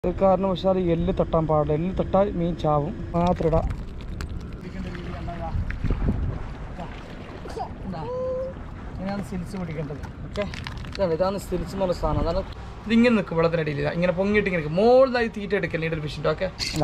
ഒരു കാരണവശാൽ ഈ എല്ല് തട്ടാൻ പാടില്ല എല്ല് തട്ടാൽ മീൻ ചാവും മാത്രം ഇടാം ഇങ്ങനെയാണ് സിൽസ് പിടിക്കേണ്ടത് ഓക്കെ ഇതാണ് ഇതാണ് സിൽസ് എന്ന് പറഞ്ഞ സാധനം അതാണ് ഇതിങ്ങനെ നിൽക്കും വെള്ളത്തിനടിയിൽ ഇതാ. ഇങ്ങനെ പൊങ്ങിയിട്ട് ഇങ്ങനെ നിൽക്കും മോളിലായി തീറ്റ എടുക്കൽ നീഡൽ ഫിഷിൻ്റെ ഓക്കെ അല്ല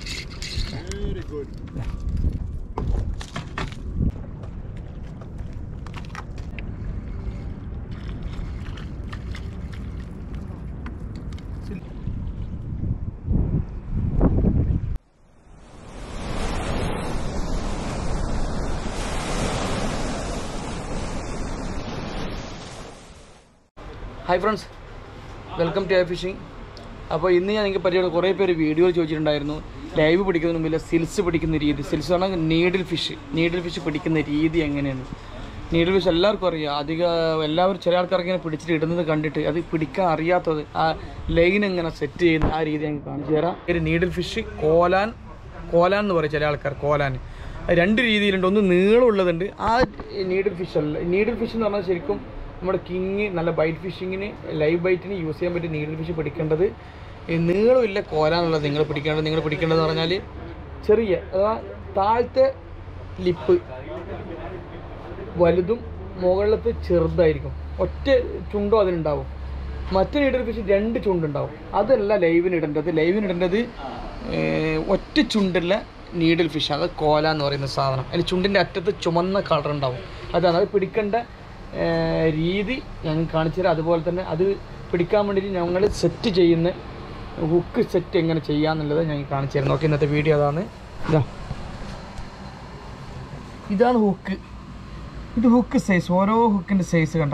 hi friends welcome to a fishing അപ്പോൾ ഇന്ന് ഞാൻ നിങ്ങൾക്ക് പരിചയം കുറേ പേര് വീഡിയോ ചോദിച്ചിട്ടുണ്ടായിരുന്നു ലൈവ് പിടിക്കുന്നതിന് മുമ്പിൽ സിൽസ് പിടിക്കുന്ന രീതി സിൽസ് പറഞ്ഞാൽ നീഡിൽ ഫിഷ് നീഡിൽ ഫിഷ് പിടിക്കുന്ന രീതി എങ്ങനെയാണ് നീഡിൽ ഫിഷ് എല്ലാവർക്കും അറിയാം അധിക എല്ലാവരും ചില ആൾക്കാർക്ക് ഇങ്ങനെ പിടിച്ചിട്ട് ഇടുന്നത് കണ്ടിട്ട് അത് പിടിക്കാൻ അറിയാത്തത് ആ ലൈൻ എങ്ങനെ സെറ്റ് ചെയ്യുന്ന ആ രീതി ഞാൻ കാണിച്ചു തരാം ഒരു നീഡിൽ ഫിഷ് കോലാൻ കോലാൻ എന്ന് പറയും ചില ആൾക്കാർ കോലാൻ അത് രണ്ട് രീതിയിലുണ്ട് ഒന്ന് നീളമുള്ളതുണ്ട് ആ നീഡിൽ ഫിഷ് അല്ല നീഡിൽ ഫിഷ് എന്ന് പറഞ്ഞാൽ ശരിക്കും നമ്മുടെ കിങ് നല്ല ബൈറ്റ് ഫിഷിങ്ങിന് ലൈവ് ബൈറ്റിന് യൂസ് ചെയ്യാൻ പറ്റിയ നീഡിൽ ഫിഷ് പിടിക്കേണ്ടത് ഈ നീളമില്ല കോലാനുള്ളത് നിങ്ങൾ പിടിക്കേണ്ടത് നിങ്ങൾ പിടിക്കേണ്ടതെന്ന് പറഞ്ഞാൽ ചെറിയ അഥവാ താഴത്തെ ലിപ്പ് വലുതും മുകളിലത്തെ ചെറുതായിരിക്കും ഒറ്റ ചുണ്ടോ അതിനുണ്ടാവും മറ്റേ നീഡൽ ഫിഷ് രണ്ട് ചുണ്ടുണ്ടാവും അതല്ല ലൈവിന് ഇടേണ്ടത് ലൈവിന് ഇടേണ്ടത് ഏർ, ഒറ്റ ചുണ്ടുള്ള നീഡിൽ ഫിഷ് അത് കോല എന്ന് പറയുന്ന സാധനം അതിൽ ചുണ്ടിൻ്റെ അറ്റത്ത് ചുമന്ന കളർ ഉണ്ടാവും അതാണ് അത് പിടിക്കേണ്ട ഏർ, രീതി ഞങ്ങൾ കാണിച്ചു തരാം അതുപോലെ തന്നെ അത് പിടിക്കാൻ വേണ്ടിയിട്ട് ഞങ്ങൾ സെറ്റ് ചെയ്യുന്ന ഹുക്ക് സെറ്റ് എങ്ങനെ ചെയ്യാന്നുള്ളത് ഞങ്ങൾ കാണിച്ചു തരുന്നു ഓക്കെ ഇന്നത്തെ വീഡിയോ അതാണ് ഇതാ ഇതാണ് ഹുക്ക് ഇത് ഹുക്ക് സൈസ് ഓരോ ഹുക്കിൻ്റെ സൈസ് കണ്ട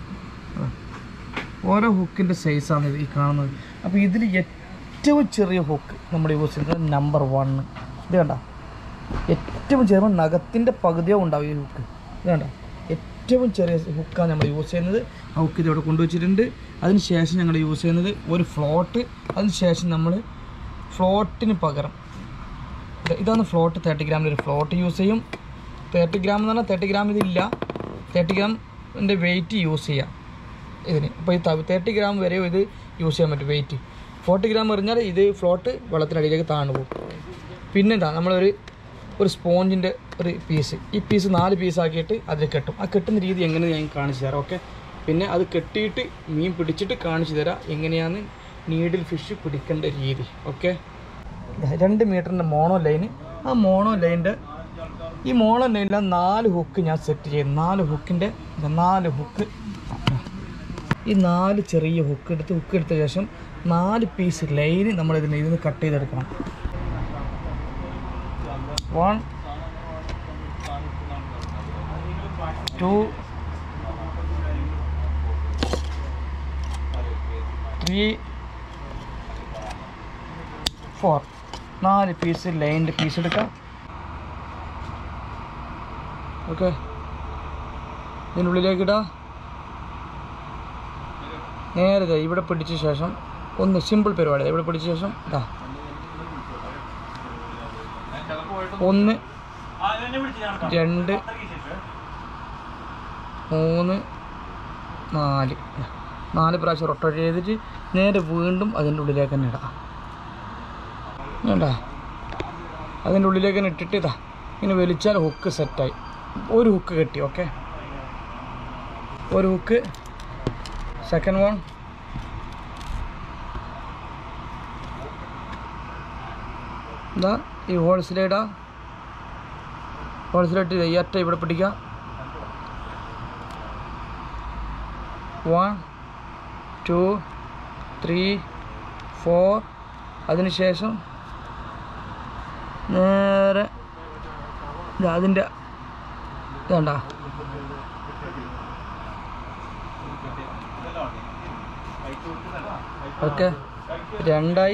ഓരോ ഹുക്കിൻ്റെ സൈസാണ് ഇത് ഈ കാണുന്നത് അപ്പോൾ ഇതിൽ ഏറ്റവും ചെറിയ ഹുക്ക് നമ്മൾ യൂസ് ചെയ്യുന്നത് നമ്പർ വണ്ണ് ഇത് കണ്ട ഏറ്റവും ചെറിയ നഖത്തിൻ്റെ പകുതിയോ ഉണ്ടാവും ഈ ഹുക്ക് ഇത് കണ്ട ഏറ്റവും ചെറിയ ഹുക്കാണ് നമ്മൾ യൂസ് ചെയ്യുന്നത് ആ ഹുക്ക് ഇതിവിടെ കൊണ്ടുവച്ചിട്ടുണ്ട് അതിന് ശേഷം ഞങ്ങൾ യൂസ് ചെയ്യുന്നത് ഒരു ഫ്ലോട്ട് അതിന് ശേഷം നമ്മൾ ഫ്ലോട്ടിന് പകരം ഇത് ഇതാണ് ഫ്ലോട്ട് തേർട്ടി ഗ്രാമിൻ്റെ ഒരു ഫ്ലോട്ട് യൂസ് ചെയ്യും തേർട്ടി ഗ്രാം എന്ന് പറഞ്ഞാൽ തേർട്ടി ഗ്രാം ഇതില്ല തേർട്ടി ഗ്രാമിൻ്റെ വെയിറ്റ് യൂസ് ചെയ്യാം ഇതിന് അപ്പോൾ ഈ തേർട്ടി ഗ്രാം വരെ ഇത് യൂസ് ചെയ്യാൻ പറ്റും വെയിറ്റ് ഫോർട്ടി ഗ്രാം എറിഞ്ഞാൽ ഇത് ഫ്ലോട്ട് വെള്ളത്തിനടിയിലേക്ക് താണു പോകും പിന്നെ എന്താ നമ്മളൊരു ഒരു സ്പോഞ്ചിൻ്റെ ഒരു പീസ് ഈ പീസ് നാല് പീസാക്കിയിട്ട് അതിൽ കെട്ടും ആ കെട്ടുന്ന രീതി എങ്ങനെ ഞാൻ കാണിച്ചു തരാം ഓക്കെ പിന്നെ അത് കെട്ടിയിട്ട് മീൻ പിടിച്ചിട്ട് കാണിച്ചു തരാം എങ്ങനെയാണ് നീഡിൽ ഫിഷ് പിടിക്കേണ്ട രീതി ഓക്കെ രണ്ട് മീറ്ററിൻ്റെ മോണോ ലൈന് ആ മോണോ ലൈനിൻ്റെ ഈ മോണോ ലൈനിലെ നാല് ഹുക്ക് ഞാൻ സെറ്റ് ചെയ്യും നാല് ഹുക്കിൻ്റെ നാല് ഹുക്ക് ഈ നാല് ചെറിയ ഹുക്ക് എടുത്ത് ഹുക്ക് എടുത്ത ശേഷം നാല് പീസ് ലൈന് നമ്മൾ ഇതിന് ഇതിന് കട്ട് ചെയ്തെടുക്കണം വൺ ടു ത്രീ ഫോർ നാല് പീസ് ലൈനിൻ്റെ പീസ് എടുക്കാം ഓക്കെ ഇതിനുള്ളിലേക്ക് ഇടാം നേരെ ദേ ഇവിടെ പിടിച്ച ശേഷം ഒന്ന് സിമ്പിൾ പരിപാടി ദേ ഇവിടെ പിടിച്ച ശേഷം ഇതാ ഒന്ന് രണ്ട് മൂന്ന് നാല് ഇതാ. നാല് പ്രാവശ്യം റൊട്ടേറ്റ് ചെയ്തിട്ട് നേരെ വീണ്ടും അതിൻ്റെ ഉള്ളിലേക്ക് തന്നെ ഇടാം വേണ്ടാ അതിൻ്റെ ഉള്ളിലേക്ക് തന്നെ ഇട്ടിട്ട് ഇതാ ഇങ്ങനെ വലിച്ചാൽ ഹുക്ക് സെറ്റായി ഒരു ഹുക്ക് കെട്ടി ഓക്കെ ഒരു ഹുക്ക് സെക്കൻഡ് വൺ എന്താ ഈ ഹോൾസിലേടാ ഹോൾസിലിട്ട് ഈ അറ്റ ഇവിടെ പിടിക്കാം വൺ ടു ത്രീ ഫോർ അതിനുശേഷം നേരെ ഇതാ അതിൻ്റെ ഇതണ്ട ഓക്കെ രണ്ടായി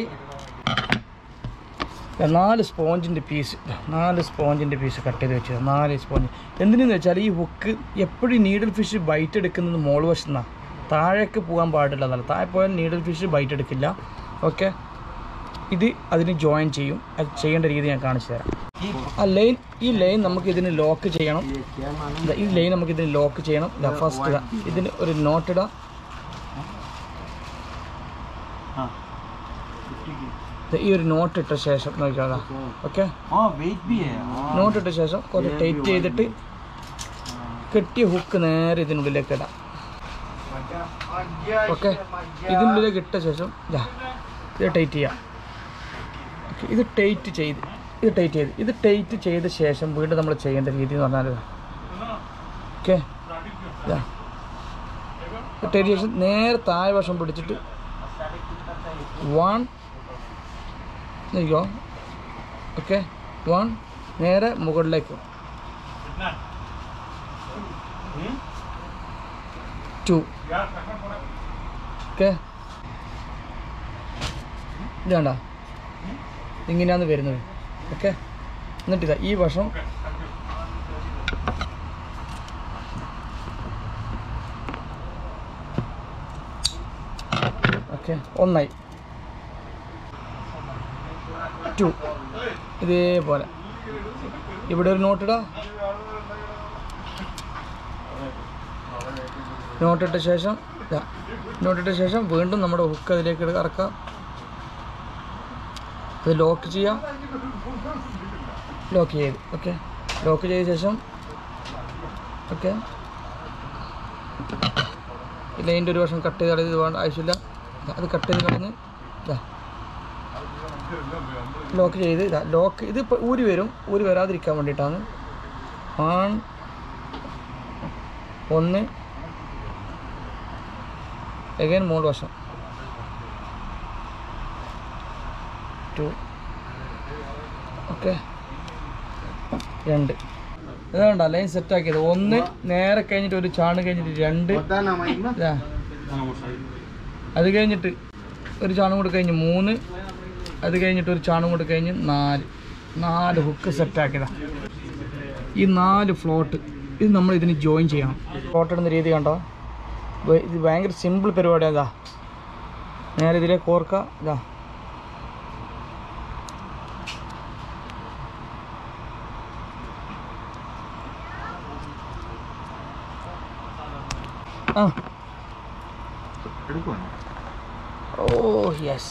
ദാ നാല് സ്പോഞ്ചിൻ്റെ പീസ് നാല് സ്പോഞ്ചിൻ്റെ പീസ് കട്ട് ചെയ്ത് വെച്ചത് നാല് സ്പോഞ്ച് എന്തിനെന്ന് വെച്ചാൽ ഈ ഹുക്ക് എപ്പോഴും നീഡിൽ ഫിഷ് ബൈറ്റ് എടുക്കുന്നത് മോൾ വശത്തുനിന്നാണ് താഴേക്ക് പോകാൻ പാടില്ല എന്നല്ല താഴെ പോയാൽ നീഡിൽ ഫിഷ് ബൈറ്റ് എടുക്കില്ല ഓക്കെ ഇത് അതിന് ജോയിൻ ചെയ്യും അത് ചെയ്യേണ്ട രീതി ഞാൻ കാണിച്ചു തരാം ആ ലൈൻ ഈ ലൈൻ നമുക്ക് ഇതിന് ലോക്ക് ചെയ്യണം ദാ ഈ ലൈൻ നമുക്ക് ഇതിന് ലോക്ക് ചെയ്യണം ഫസ്റ്റ് ഇതിന് ഒരു നോട്ട് ഇടാം ദേ ഈ ഒരു നോട്ട് ഇട്ട ശേഷം നോക്കിയാതാ ഓക്കെ हाँ वेट भी है हाँ നോട്ട് ഇട്ട ശേഷം കുറച്ച് ടൈറ്റ് ചെയ്തിട്ട് കെട്ടിയ ഹുക്ക് നേരെ ഇതിനുള്ളിലേക്ക് ഇടാം ഓക്കെ ഇതിനുള്ളിലേക്ക് ഇട്ട ശേഷം ദാ ഇത് ടൈറ്റ് ചെയ്യാം ഓക്കെ ഇത് ടൈറ്റ് ചെയ്ത് ഇത് ടൈറ്റ് ചെയ്ത് ഇത് ടൈറ്റ് ചെയ്ത ശേഷം വീണ്ടും നമ്മൾ ചെയ്യേണ്ട രീതി എന്ന് പറഞ്ഞാൽ ഓക്കെ ടൈറ്റ് ശേഷം നേരെ താഴെ വശം പിടിച്ചിട്ട് വൺ നോക്കിക്കോ ഓക്കെ വൺ നേരെ മുകളിലേക്ക് ടു ഓക്കെ ഇതാണ്ട ഇങ്ങനെയാണ് വരുന്നത് ഓക്കെ എന്നിട്ട് ഇതാ ഈ വശം ഓക്കെ ഒന്നായി ടു ഇതേപോലെ ഇവിടെ ഒരു നോട്ടിടാ നോട്ടിട്ട ശേഷം ഇതാ നോട്ടിട്ട ശേഷം വീണ്ടും നമ്മുടെ ഹുക്ക് അതിലേക്ക് ഇട- ഇറക്കാം അത് ലോക്ക് ചെയ്യാം ലോക്ക് ചെയ്ത് ഓക്കെ ലോക്ക് ചെയ്ത ശേഷം ഓക്കെ ലൈൻ്റെ ഒരു വശം കട്ട് ചെയ്ത് കളയത് വേണ്ട ആവശ്യമില്ല ദാ, അത് കട്ട് ചെയ്ത് കളഞ്ഞ് ഇതാ ലോക്ക് ചെയ്ത് ഇതാ ലോക്ക് ഇത് ഇപ്പോൾ ഊരി വരും ഊരി വരാതിരിക്കാൻ വേണ്ടിയിട്ടാണ് വൺ ഒന്ന് എഗൈൻ മൂന്ന് വശം ടു ഓക്കെ രണ്ട് ഇതാണ്ട ലൈൻ സെറ്റാക്കിയത് ഒന്ന് നേരെ കഴിഞ്ഞിട്ട് ഒരു ചാണ് കഴിഞ്ഞിട്ട് രണ്ട് ഇതാ അത് കഴിഞ്ഞിട്ട് ഒരു ചാണും കൂടെ കഴിഞ്ഞ് മൂന്ന് അത് കഴിഞ്ഞിട്ട് ഒരു ചാണും കൂടെ കഴിഞ്ഞ് നാല് നാല് ഹുക്ക് സെറ്റാക്കിയതാ ഈ നാല് ഫ്ലോട്ട് ഇത് നമ്മൾ ഇതിന് ജോയിൻ ചെയ്യണം ഫ്ലോട്ട് ഇടുന്ന രീതി കണ്ടോ വ- ഇത് ഭയങ്കര സിമ്പിൾ പരിപാടിയാണ് ഇതാ നേരെ ഇതിലേക്ക് ഓർക്കുക ഇതാ ആ ഓ യെസ്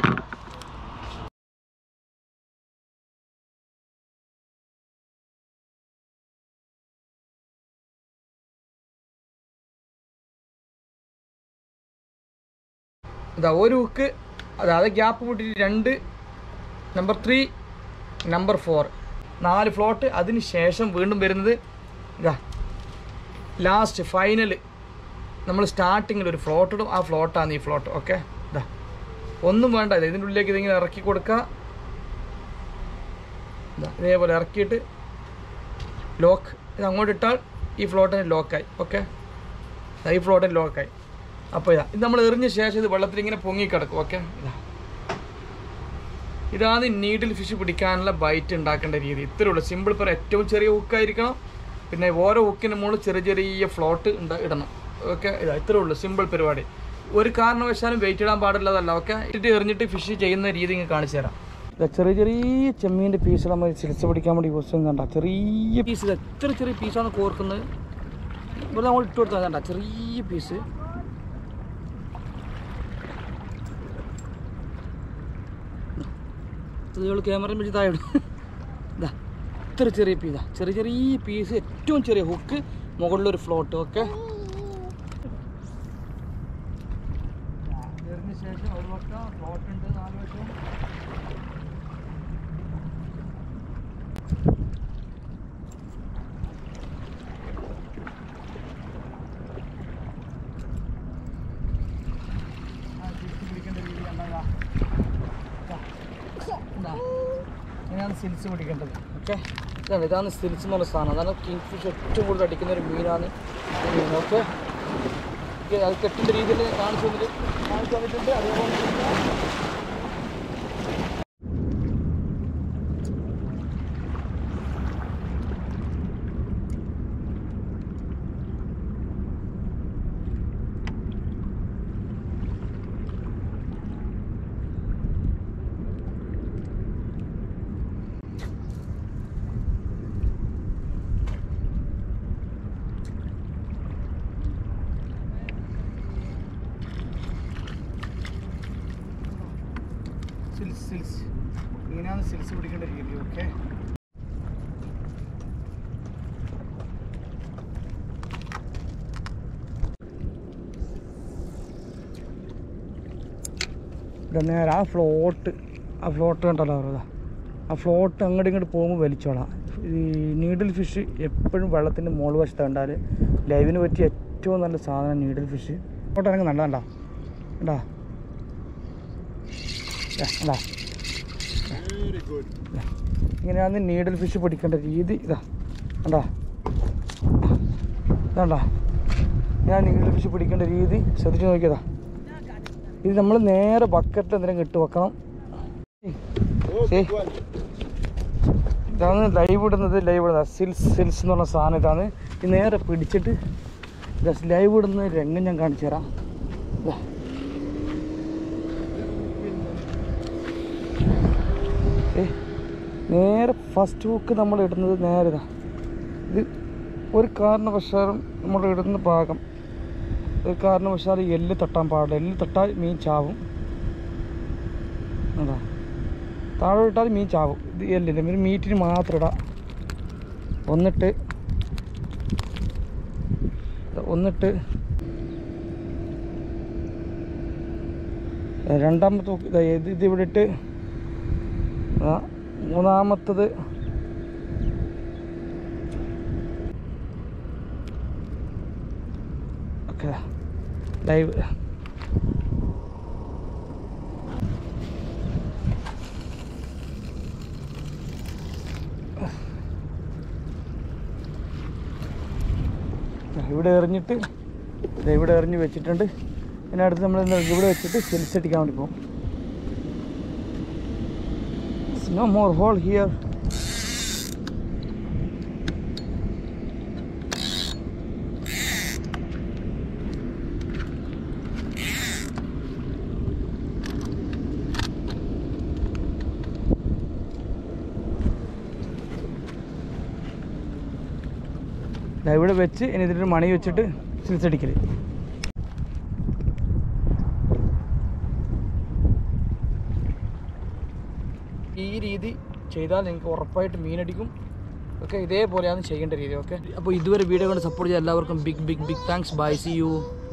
ഇതാ ഒരു ഹുക്ക് അതായത് ഗ്യാപ്പ് വിട്ടിട്ട് രണ്ട് നമ്പർ ത്രീ നമ്പർ ഫോർ നാല് ഫ്ലോട്ട് അതിന് ശേഷം വീണ്ടും വരുന്നത് ഇതാ ലാസ്റ്റ് ഫൈനൽ നമ്മൾ സ്റ്റാർട്ടിങ്ങിൽ ഒരു ഫ്ലോട്ട് ഇടും ആ ഫ്ലോട്ടാണ് ഈ ഫ്ലോട്ട് ഓക്കെ ഇതാ ഒന്നും വേണ്ട ഇത് ഇതിൻ്റെ ഉള്ളിലേക്ക് ഇതിങ്ങനെ ഇറക്കി കൊടുക്കുക ഇതാ ഇതേപോലെ ഇറക്കിയിട്ട് ലോക്ക് ഇത് അങ്ങോട്ട് ഇട്ടാൽ ഈ ഫ്ലോട്ടിന് ലോക്കായി ഓക്കെ ഈ ഫ്ലോട്ടിന് ലോക്കായി അപ്പോൾ ഇതാ ഇത് നമ്മൾ എറിഞ്ഞ ശേഷം ഇത് വെള്ളത്തിൽ ഇങ്ങനെ പൊങ്ങി കിടക്കും ഓക്കെ ഇതാ ഇതാണ് നീഡിൽ ഫിഷ് പിടിക്കാനുള്ള ബൈറ്റ് ഉണ്ടാക്കേണ്ട രീതി ഇത്രയേ ഉള്ളൂ സിമ്പിൾ പറ ഏറ്റവും ചെറിയ ഹുക്കായിരിക്കണം പിന്നെ ഓരോ ഹുക്കിന് മുകളിൽ ചെറിയ ചെറിയ ഫ്ലോട്ട് ഇടണം ഓക്കെ ഇതാ ഇത്രയേ ഉള്ളൂ സിമ്പിൾ പരിപാടി ഒരു കാരണവശാലും വെയിറ്റ് ഇടാൻ പാടില്ലതല്ല ഓക്കെ ഇട്ടിട്ട് എറിഞ്ഞിട്ട് ഫിഷ് ചെയ്യുന്ന രീതി ഇങ്ങനെ കാണിച്ചു തരാം ഇതാ ചെറിയ ചെറിയ ചെമ്മീൻ്റെ പീസ് നമ്മൾ ചികിത്സ പിടിക്കാൻ വേണ്ടി യൂസ് ചെയ്യുന്ന കണ്ട ചെറിയ പീസ് ഇത് എത്ര ചെറിയ പീസാണ് കോർക്കുന്നത് ഇവിടെ നമ്മൾ ഇട്ട് കൊടുത്താൽ കണ്ട ചെറിയ പീസ് ഇതുകൾ ക്യാമറ വെച്ച് താഴെ ഇടും. ഇതാ ഇത്ര ചെറിയ പീസാ ചെറിയ ചെറിയ പീസ് ഏറ്റവും ചെറിയ ഹുക്ക് മുകളിലൊരു ഫ്ലോട്ട് ഓക്കെ ശേഷം ഒരു വട്ടം ഫ്ലോട്ട് ഉണ്ട് നാല് വശം ആ, തിരിച്ച് പിടിക്കേണ്ട രീതി കണ്ടതാ ഇതാ. ഇങ്ങനെയാണ് സിൽസ് പിടിക്കേണ്ടത് ഓക്കെ ഇതാണ് ഇതാണ് സിൽസ് എന്ന് പറഞ്ഞ സാധനം അതാണ് കിങ് ഫിഷ് ഏറ്റവും കൂടുതൽ അടിക്കുന്ന ഒരു മീനാണ് ഓക്കെ അത് കെട്ടിൻ്റെ രീതിയിൽ കാണിച്ചു തന്നിട്ട് കാണിച്ചു തന്നിട്ടുണ്ട് അതേപോലെ തന്നെ സിൽസ് സിൽസ് ഇങ്ങനെയാണ് സിൽസ് പിടിക്കേണ്ട രീതി ഓക്കെ നേരെ ആ ഫ്ലോട്ട് ആ ഫ്ലോട്ട് കണ്ടല്ലോ അവരതാ ആ ഫ്ലോട്ട് അങ്ങോട്ട് ഇങ്ങോട്ട് പോകുമ്പോൾ വലിച്ചോളാം ഈ നീഡിൽ ഫിഷ് എപ്പോഴും വെള്ളത്തിൻ്റെ മോൾ വശത്ത് കണ്ടാൽ ലൈവിന് പറ്റിയ ഏറ്റവും നല്ല സാധനം നീഡിൽ ഫിഷ് ഫ്ലോട്ട് ഇറങ്ങി നല്ല കണ്ടാ കണ്ടാ ദാ, കണ്ടാ Very good. ഇങ്ങനെയാണ് നീഡിൽ ഫിഷ് പിടിക്കേണ്ട രീതി ഇതാ കണ്ടാ ഇതാണ്ടാ ഞാൻ നീഡിൽ ഫിഷ് പിടിക്കേണ്ട രീതി ശ്രദ്ധിച്ച് നോക്കിയതാ ഇത് നമ്മൾ നേരെ ബക്കറ്റിൽ എന്തെങ്കിലും ഇട്ട് വെക്കണം Oh, See? good one. ഇതാണ് ലൈവ് ഇടുന്നത് ലൈവ് ഇടുന്നത് സിൽസ് സിൽസ് എന്ന് പറഞ്ഞ സാധനം ഇതാണ് ഇത് നേരെ പിടിച്ചിട്ട് ലൈവ് ഇടുന്ന രംഗം ഞാൻ കാണിച്ചു തരാം ദാ. ഏ നേരെ ഫസ്റ്റ് ഹുക്ക് നമ്മൾ ഇടുന്നത് നേരെ ഇതാ ഇത് ഒരു കാരണവശാലും നമ്മൾ ഇടുന്ന ഭാഗം ഒരു കാരണവശാലും എല്ല് തട്ടാൻ പാടില്ല എല്ല് തട്ടാൽ മീൻ ചാവും അതാ താഴെ ഇട്ടാൽ മീൻ ചാവും ഇത് എല്ലില്ല മീൻ മീറ്റിന് മാത്രം ഇടാം ഒന്നിട്ട് ഒന്നിട്ട് രണ്ടാമത്തെ ഹുക്ക് ഇതാ ഇത് ഇത് ഇവിടെ ഇട്ട് ആ, മൂന്നാമത്തത് ഓക്കെ ലൈവ് ഇവിടെ എറിഞ്ഞിട്ട് ദേ ഇവിടെ എറിഞ്ഞ് വെച്ചിട്ടുണ്ട് പിന്നെ അടുത്ത് നമ്മൾ എന്താ ഇവിടെ വെച്ചിട്ട് സെൽസ് അടിക്കാൻ വേണ്ടി പോകും നോ മോർ ഹോൾ ഹിയർ ദാ ഇവിടെ വെച്ച് ഇനി ഇതിൻ്റെ മണി വെച്ചിട്ട് സിൽസ് അടിക്കൽ ഈ രീതി ചെയ്താൽ നിങ്ങൾക്ക് ഉറപ്പായിട്ട് മീനടിക്കും ഓക്കെ ഇതേപോലെയാണ് ചെയ്യേണ്ട രീതി ഓക്കെ അപ്പോൾ ഇതുവരെ വീഡിയോ കൊണ്ട് സപ്പോർട്ട് ചെയ്ത എല്ലാവർക്കും big big big thanks bye see U